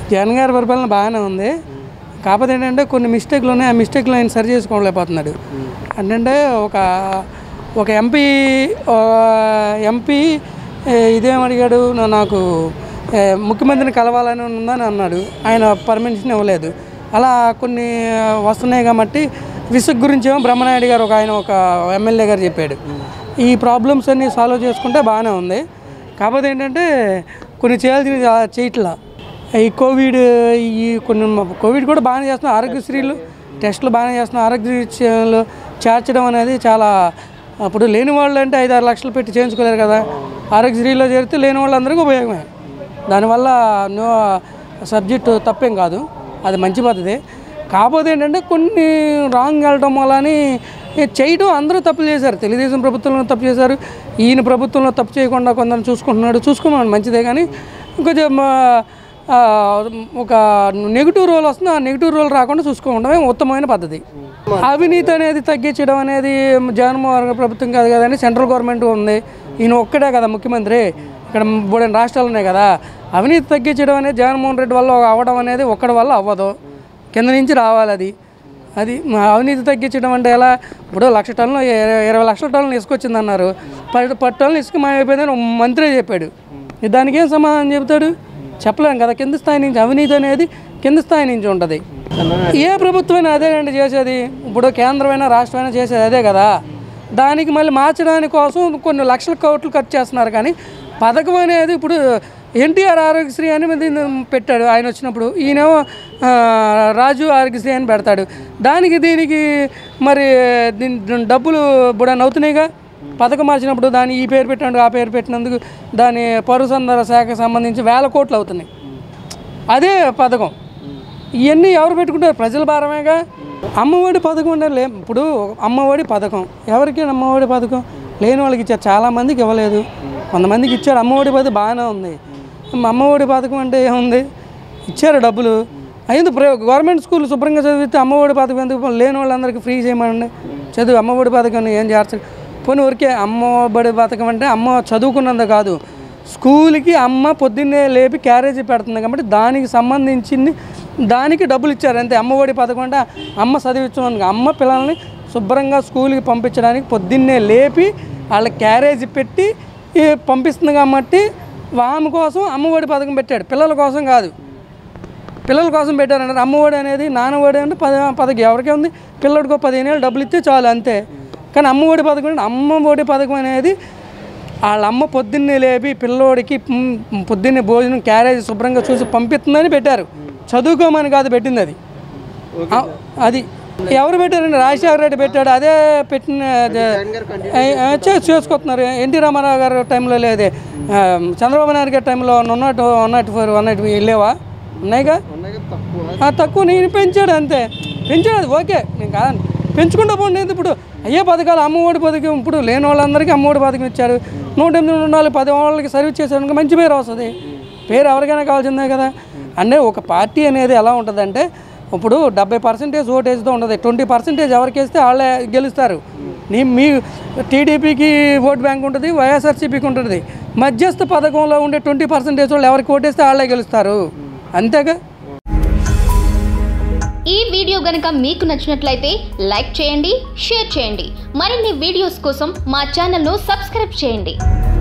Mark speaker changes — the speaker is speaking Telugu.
Speaker 1: జగన్ గారి పరిపాలన బాగానే ఉంది కాకపోతే ఏంటంటే కొన్ని మిస్టేక్లు ఉన్నాయి ఆ మిస్టేక్లు ఆయన సరి చేసుకోలేకపోతున్నాడు అంటే ఒక ఒక ఎంపీ ఎంపీ ఇదేం అడిగాడు నా- నాకు ఏ, ముఖ్యమంత్రిని కలవాలని ఉందని అన్నాడు ఆయన పర్మిషన్ ఇవ్వలేదు అలా కొన్ని వస్తున్నాయి కాబట్టి విసుగు గురించి ఏమో బ్రహ్మనాయుడు గారు ఒక ఆయన ఒక ఎమ్మెల్యే గారు చెప్పాడు ఈ ప్రాబ్లమ్స్ అన్నీ సాల్వ్ చేసుకుంటే బాగానే ఉంది కాకపోతే ఏంటంటే కొన్ని చేయాల్సిన చేయట్లా ఈ కోవిడ్ ఈ కొన్ని కోవిడ్ కూడా బాగానే చేస్తున్నాం ఆరోగ్యశ్రీలు టెస్టులు బాగానే చేస్తున్నాం ఆరోగ్యశ్రీలు చేర్చడం అనేది చాలా అప్పుడు లేని వాళ్ళు అంటే ఐదు ఆరు లక్షలు పెట్టి చేయించుకోలేరు కదా ఆరోగ్యశ్రీలో చేరితే లేని వాళ్ళందరికీ ఉపయోగమే దానివల్ల నో సబ్జెక్టు తప్పేం కాదు అది మంచి పద్ధతి కాకపోతే ఏంటంటే కొన్ని రాంగ్ వెళ్ళడం వలని చేయడం అందరూ తప్పులు చేశారు తెలుగుదేశం ప్రభుత్వంలో తప్పు చేశారు ఈయన ప్రభుత్వంలో తప్పు చేయకుండా కొందరు చూసుకుంటున్నాడు చూసుకున్నాడు మంచిదే కానీ కొంచెం ఆ, ఒక నెగిటివ్ రోల్ వస్తుంది ఆ నెగిటివ్ రోల్ రాకుండా చూసుకోవడమే ఉత్తమమైన పద్ధతి అవినీతి అనేది తగ్గించడం అనేది జగన్మోహన్ గారి ప్రభుత్వం కాదు కదండి సెంట్రల్ గవర్నమెంట్ ఉంది ఈయన ఒక్కడే కదా ముఖ్యమంత్రి ఇక్కడ మూడైన రాష్ట్రాలు ఉన్నాయి కదా అవినీతి తగ్గించడం అనేది జగన్మోహన్ రెడ్డి వల్ల అవ్వడం అనేది ఒక్కడి వల్ల అవ్వదు కింద నుంచి రావాలి అది అది మా అవినీతి తగ్గించడం అంటే ఎలా ఇప్పుడు లక్ష టన్నులు ఇరవై ఇరవై లక్షల టన్నులు ఇసుకొచ్చింది అన్నారు పది పది టన్నులు ఇసుక మాయమైపోయిందని ఒక మంత్రి చెప్పాడు దానికి ఏం సమాధానం చెబుతాడు చెప్పలేం కదా కింద స్థాయి నుంచి అవినీతి అనేది కింద స్థాయి నుంచి ఉంటుంది ఏ ప్రభుత్వమైనా అదేనండి చేసేది ఇప్పుడు కేంద్రమైనా రాష్ట్రమైనా చేసేది అదే కదా దానికి మళ్ళీ మార్చడానికి కోసం కొన్ని లక్షల కోట్లు ఖర్చు చేస్తున్నారు కానీ పథకం అనేది ఇప్పుడు ఎన్టీఆర్ ఆరోగ్యశ్రీ అని దీన్ని పెట్టాడు ఆయన వచ్చినప్పుడు ఈయనేమో ఆ, రాజు ఆరోగ్యశ్రీ అని పెడతాడు దానికి దీనికి మరి దీని డబ్బులు ఇప్పుడు అవుతున్నాయిగా పథకం మార్చినప్పుడు దాన్ని ఈ పేరు పెట్టినందుకు ఆ పేరు పెట్టినందుకు దాని పరుసందర శాఖకు సంబంధించి వేల కోట్లు అవుతున్నాయి అదే పథకం ఇవన్నీ ఎవరు పెట్టుకుంటారు ప్రజల భారమేగా అమ్మఒడి పథకం అంటే లే ఇప్పుడు అమ్మఒడి పథకం ఎవరికి అమ్మఒడి పథకం లేని వాళ్ళకి ఇచ్చారు చాలామందికి ఇవ్వలేదు కొంతమందికి ఇచ్చారు అమ్మఒడి పథకం బాగానే ఉంది అమ్మఒడి పథకం అంటే ఏముంది ఇచ్చారు డబ్బులు అయింది ప్ర గవర్నమెంట్ స్కూల్ శుభ్రంగా చదివితే అమ్మఒడి పథకం ఎందుకు లేని వాళ్ళందరికీ ఫ్రీ చేయమండి చదువు అమ్మఒడి పథకం ఏం చేస్తారు పోనీ ఊరికే అమ్మఒడి పథకం అంటే అమ్మ చదువుకున్నంత కాదు స్కూల్కి అమ్మ పొద్దున్నే లేపి క్యారేజీ పెడుతుంది కాబట్టి దానికి సంబంధించింది దానికి డబ్బులు ఇచ్చారు అంతే అమ్మఒడి పథకం అంటే అమ్మ చదివించడానికి అమ్మ పిల్లల్ని శుభ్రంగా స్కూల్కి పంపించడానికి పొద్దున్నే లేపి వాళ్ళ క్యారేజీ పెట్టి ఈ పంపిస్తుంది కాబట్టి ఆమె కోసం అమ్మఒడి పథకం పెట్టాడు పిల్లల కోసం కాదు పిల్లల కోసం పెట్టారంటారు అమ్మఒడి అనేది నాన్నఒడి అంటే పద పథకం ఎవరికే ఉంది పిల్లడికి ఒక పదిహేను ఏళ్ళు డబ్బులు ఇస్తే చాలు అంతే కానీ అమ్మఒడి పథకం అంటే అమ్మఒడి పథకం అనేది వాళ్ళ అమ్మ పొద్దున్నే లేపి పిల్లోడికి మ్, పొద్దున్నే భోజనం క్యారేజ్ శుభ్రంగా చూసి పంపిస్తుందని పెట్టారు చదువుకోమని కాదు పెట్టింది అది ఆ, అది ఎవరు పెట్టారండి రాజశేఖర రెడ్డి పెట్టాడు అదే పెట్టిన చే- చేసుకొస్తున్నారు ఎన్టీ రామారావు గారి టైంలో లేదే ఆ, చంద్రబాబు నాయుడు గారి టైంలో one naught one naught four one naught లేవా ఉన్నాయిగా ఆ, తక్కువ నేను పెంచాడు అంతే పెంచాడు అది ఓకే నేను కాదండి పెంచుకుంటూ పోండి ఇప్పుడు అయ్యే పథకాలు అమ్మఒడి పథకం ఇప్పుడు లేని వాళ్ళందరికీ అమ్మఒడి పథకం ఇచ్చారు నూట ఎనిమిది నూట నాలుగు పది వాళ్ళకి సర్వీస్ చేసాడు మంచి పేరు వస్తుంది పేరు ఎవరికైనా కావాల్సిందే కదా అంటే ఒక పార్టీ అనేది ఎలా ఉంటుందంటే ఇప్పుడు డెబ్బై పర్సెంటేజ్ ఓటేజ్తో ఉంటుంది ట్వంటీ పర్సెంటేజ్ ఎవరికి వేస్తే వాళ్ళే గెలుస్తారు నీ మీ టీడీపీకి ఓట్ బ్యాంక్ ఉంటుంది వైఎస్ఆర్సీపీకి ఉంటుంది మధ్యస్థ పథకంలో ఉండే ట్వంటీ పర్సెంటేజ్ వాళ్ళు ఎవరికి ఓటేస్తే వాళ్ళే గెలుస్తారు అంతేగా
Speaker 2: ఈ వీడియో గనుక మీకు నచ్చినట్లయితే లైక్ చేయండి షేర్ చేయండి మరిన్ని వీడియోస్ కోసం మా ఛానల్ను సబ్స్క్రైబ్ చేయండి